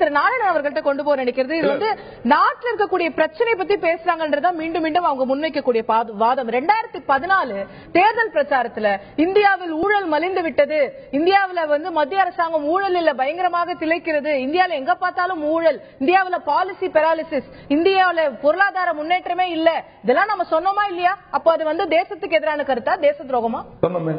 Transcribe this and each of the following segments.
திரு நாராயணன் அவர்கள்ட்ட கொண்டு போக நினைக்கிறது இது வந்து நாட்டில் இருக்கக்கூடிய பிரச்சனை பத்தி பேசுறாங்கன்றதா மீண்டும் மீண்டும் அவங்க முன்வைக்கக்கூடிய பாத- வாதம் ரெண்டாயிரத்தி பதினாலு தேர்தல் பிரச்சாரத்துல இந்தியாவில் ஊழல் மலிந்து விட்டது இந்தியாவுல வந்து மத்திய அரசாங்கம் ஊழலில் பயங்கரமாக திளைக்கிறது இந்தியால எங்க பார்த்தாலும் ஊழல் இந்தியாவுல பாலிசி பெராலிசிஸ் இந்தியாவுல பொருளாதார முன்னேற்றமே இல்ல இதெல்லாம் நம்ம சொன்னோமா இல்லையா அப்போ அது வந்து தேசத்துக்கு எதிரான கருத்தா தேச துரோகமா சொன்னமே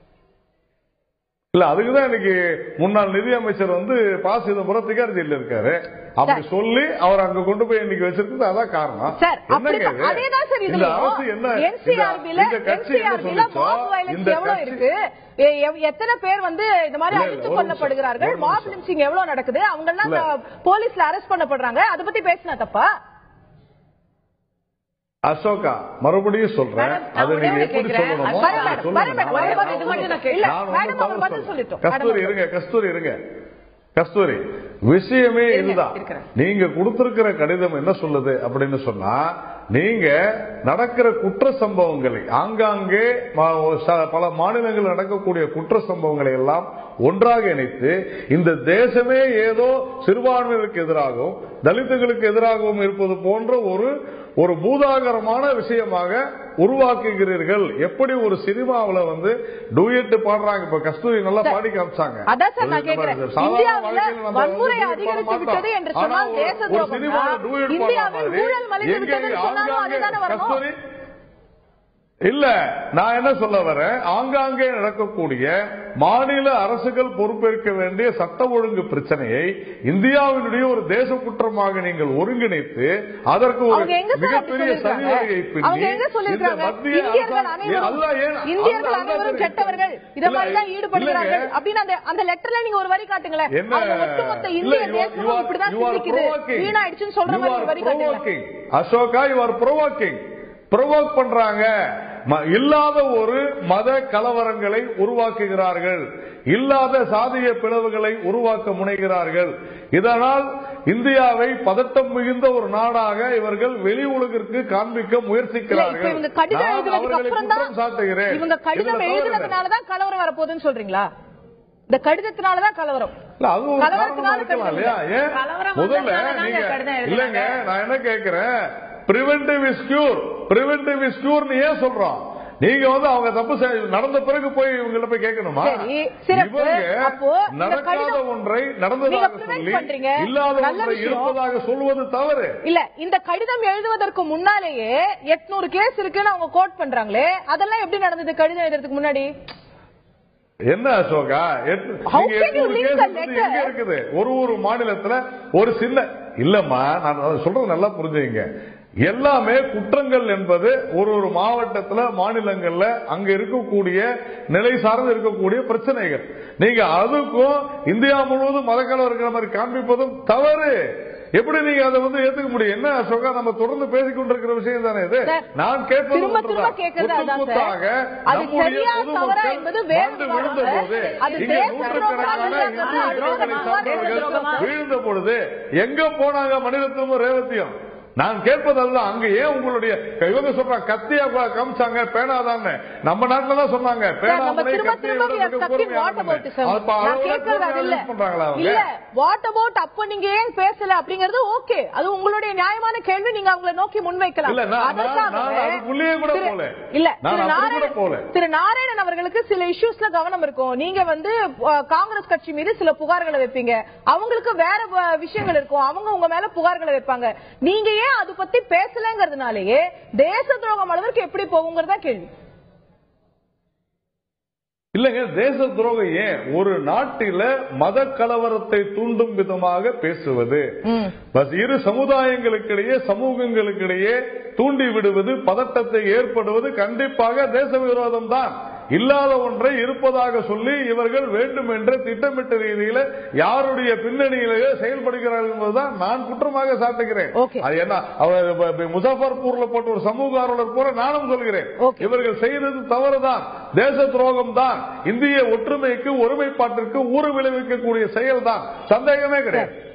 இல்ல அதுக்குதான் இன்னைக்கு முன்னாள் நிதியமைச்சர் வந்து ப சிதம்பரம் திகார் ஜெயில இருக்காரு அப்படி சொல்லி அவர் அங்க கொண்டு போய் இன்னைக்கு வச்சிருக்கிறது அதான் காரணம் சார் அப்படி என்னங்க இது? அதேதான் சார் இந்த அரசு என்ன இதுலயும் என்சிஆர்பில இந்த கட்சி என்ன என்சிஆர்பில சொல்லுச்சோ மாப் வயலன்ஸ் இந்த எவ்வளவு கட்சி இருக்கு எ- எவ்- எத்தனை பேர் வந்து இந்த மாதிரி இல்ல, இல்ல, அடித்து ஒரு நிமிஷம், கொல்லப்படுகிறார்கள் ஒரு மாப் நிமிஷம். லின்ச்சிங் எவ்வளவு நடக்குது அவங்க எல்லாம் இல்ல. போலீஸ்ல அரெஸ்ட் பண்ணப்படுறாங்க அத பத்தி பேசினா தப்பா அசோகா மறுபடியும் சொல்றேன் மேடம், அது நான் நீங்க ஒரே எப்படி ஒண்ணு கேக்குறேன். சொல்லணுமோ வரேன் அதை மேடம், சொல்லுங்க. வரேன் மேடம், நான் வரேன் நான் மேடம், இது மட்டும் நான் ஒண்ணும் கேட்கல. நான் மேடம், ஒண்ணும் அவர் தவறு பதில் சொல்லல. சொல்லிட்டோம். கஸ்தூரி மேடம், இருங்க கஸ்தூரி இருங்க கஸ்தூரி விஷயமே இருங்க, இதுதான் இருக்கிறேன். நீங்க கொடுத்திருக்கிற கடிதம் என்ன சொல்லுது அப்படின்னு சொன்னா நீங்க நடக்கிற குற்ற சம்பவங்களை ஆங்காங்கே மா- ச- பல மாநிலங்களில் நடக்கக்கூடிய குற்ற சம்பவங்களை எல்லாம் ஒன்றாக இணைத்து இந்த தேசமே ஏதோ சிறுபான்மையினருக்கு எதிராகவும் தலித்துகளுக்கு எதிராகவும் இருப்பது போன்ற ஒரு ஒரு பூதாகரமான விஷயமாக உருவாக்குகிறீர்கள் எப்படி ஒரு சினிமாவுல வந்து டூயட் பாடுறாங்க இப்ப கஸ்தூரி நல்லா பாடி காமிச்சாங்க அதான் சார் நான் ஒரு கேக்குறேன் நம்ம சாதாரண இந்தியாவுல வாழ்க்கையில நம்ம வன்முறை வந்து duet பாட அதிகரித்து மாட்டோம். விட்டது என்று ஆனா சொன்னால் ஒரு- தேச ஒரு துரோகம் சினிமாவுல தான். duet பாடுற இந்தியாவில் மாதிரி ஊழல் மலிந்து எங்க விட்டதுன்னு சொன்னாலும் ஆங்காங்கே அதுதானே வரணும் கஸ்தூரி இல்ல நான் என்ன சொல்ல வரேன் ஆங்காங்கே நடக்கக்கூடிய மாநில அரசுகள் பொறுப்பேற்க வேண்டிய சட்ட ஒழுங்கு பிரச்சனையை இந்தியாவினுடைய ஒரு தேச குற்றமாக நீங்கள் ஒருங்கிணைத்து அதற்கு ஒரு அவங்க எங்க சார் அப்படி மிகப்பெரிய சொல்லிருக்காங்க? சதிவகையை பின்னி அவங்க எங்க இந்த சொல்லிருக்காங்க? மத்திய இந்தியர்கள் அரசாங்கம் அனைவரும் அதுதான் ஏன் இந்தியர்கள் அதுதான் அனைவரும் சரி. கெட்டவர்கள் இத இல்ல, மாதிரி தான் ஈடுபடுகிறார்கள் இல்லைங்க. அப்படின்னு அந்த அந்த லெட்டர்ல நீங்க ஒரு வரி காட்டுங்களேன் என்ன அவங்க ஒட்டுமொத்த இல்ல, இந்திய you are- you தேசமும் are- இப்படிதான் you are சிந்திக்குது provoking. வீணாயிடுச்சுன்னு சொல்ற You மாதிரி are ஒரு வரி காட்டுங்களேன் provoking. Ashoka you are provoking provoke பண்றாங்க ம- இல்லாத ஒரு மத கலவரங்களை உருவாக்குகிறார்கள் இல்லாத சாதிய பிளவுகளை உருவாக்க முனைகிறார்கள் இதனால் இந்தியாவை பதட்டம் மிகுந்த ஒரு நாடாக இவர்கள் வெளி உலகிற்கு காண்பிக்க இல்ல, இப்ப முயற்சிக்கிறார்கள் இவங்க கடிதம் நான் எழுதினதுக்கு அவர்களை அப்புறம் குற்றம் தான் சாட்டுகிறேன் இவங்க கடிதம் இதுல தவறு என்ன? எழுதினதுனாலதான் கலவரம் வரப்போகுதுன்னு சொல்றீங்களா இந்த கடிதத்தினாலதான் கலவரம் இல்ல, அது ஒரு கலவரத்தினால காரணமா இருக்கலாம் இல்லையா ஏன் கலவரம் முதல்ல வந்ததுனால நீங்க தாங்க கடிதம் எழுதுனாங்க. இல்லங்க நான் என்ன கேக்குறேன் preventive is cure preventive is கியூர்னு ஏன் சொல்றோம் நீங்க வந்து அவங்க தப்பு செய்- நடந்த பிறகு போய் இவங்கள்ட்ட போய் கேட்கணுமா சரி, சிறப்பு. இவங்க அப்போ இந்த நடக்காத கடிதம் ஒன்றை நீங்க நடந்ததாக prevent சொல்லி பண்றீங்க. இல்லாத நல்ல ஒன்றை விஷயம். இருப்பதாக சொல்வது தவறு இல்ல இந்த கடிதம் எழுதுவதற்கு முன்னாலேயே 800 கேஸ் இருக்குன்னு அவங்க கோட் பண்றாங்களே அதெல்லாம் எப்படி நடந்தது கடிதம் எழுதுறதுக்கு முன்னாடி என்ன அசோகா எட்டு- How நீங்க can you எட்நூறு link கேஸ் a வந்து letter? எங்க இருக்குது ஒரு ஒரு மாநிலத்துல ஒரு சின்ன இல்லம்மா நான் அதை சொல்றது நல்லா புரிஞ்சுங்க எல்லாமே குற்றங்கள் என்பது ஒரு ஒரு மாவட்டத்துல மாநிலங்கள்ல அங்க இருக்கக்கூடிய நிலை சார்ந்து இருக்கக்கூடிய பிரச்சனைகள் நீங்க அதுக்கும் இந்தியா முழுவதும் மதக்கலம் இருக்கிற மாதிரி காண்பிப்பதும் தவறு எப்படி நீங்க அதை வந்து ஏத்துக்க முடியும் என்ன அசோகா நம்ம தொடர்ந்து பேசிக் கொண்டிருக்கிற விஷயம் தானே இது சார், நான் கேட்பது திரும்ப திரும்ப ஒன்றுதான். கேட்கறது குத்து அதான் குத்தாக சார். அது நம்முடைய சரியா தவறா பொதுமக்கள் என்பது வேறு மாண்டு விழுந்த விவகாரம். போது அது இங்கே தேச நூற்றுக்கணக்கான துரோகமா இந்திய இல்லையா? இளைஞர்களை சார்ந்தவர்கள் தேச துரோகமா? வீழ்ந்த பொழுது எங்க போனாங்க மனிதத்துவம் ரேவத்தியம் நான் கேட்பது அதுதான் அங்க ஏன் உங்களுடைய இவங்க சொல்றாங்க கத்தியா பா- காமிச்சாங்க பேனாதான்னு நம்ம நாட்டுல தான் சொன்னாங்க சார், நம்ம பேனாமனை திரும்ப கத்தியை திரும்ப விட we are மிக stuck in கூர்மையானது. what about sir? அப்ப நான் அளவுல கேட்கறது அது கூர்மையா இல்ல. use பண்றாங்களா அவங்க? இல்ல what about அப்ப நீங்க ஏன் பேசல அப்படிங்கறது ஓகே அது உங்களுடைய நியாயமான கேள்வி நீங்க அவங்கள நோக்கி முன்வைக்கலாம் இல்ல, நான்- நான் அதற்காகவே நான் அதுக்குள்ளேயே கூட திரு- போல. இல்ல நான் திரு அப்படி கூட நாராயணன் போல. திரு நாராயணன் அவர்களுக்கு சில இஷ்யூஸ்ல கவனம் இருக்கும் நீங்க வந்து அஹ், காங்கிரஸ் கட்சி மீது சில புகார்களை வைப்பீங்க அவங்களுக்கு வேற வ- விஷயங்கள் இருக்கும் அவங்க உங்க மேல புகார்களை வைப்பாங்க நீங்க ஏன் அது பத்தி பேசலங்கிறதுனாலயே தேச துரோகம் அளவிற்கு எப்படி போகுங்கிறதா கேள்வி இல்லங்க தேச துரோகம் ஏன் ஒரு நாட்டில மத கலவரத்தை தூண்டும் விதமாக பேசுவது பஸ் இரு சமுதாயங்களுக்கிடையே சமூகங்களுக்கிடையே தூண்டி விடுவது பதட்டத்தை ஏற்படுவது கண்டிப்பாக தேச விரோதம் தான் இல்லாத ஒன்றை இருப்பதாக சொல்லி இவர்கள் வேண்டும் என்ற திட்டமிட்ட ரீதியில யாருடைய பின்னணியிலேயே செயல்படுகிறார்கள் என்பதுதான் நான் குற்றமாக சாட்டுகிறேன் Okay. அது என்ன அவர் ப- ப- முசாஃபர்பூர்ல போட்ட ஒரு சமூக ஆர்வலர் போல நானும் சொல்கிறேன் Okay. இவர்கள் செய்தது தவறுதான் தேச துரோகம் தான் இந்திய ஒற்றுமைக்கு ஒருமைப்பாட்டிற்கு ஊறு விளைவிக்கக்கூடிய செயல்தான் சந்தேகமே கிடையாது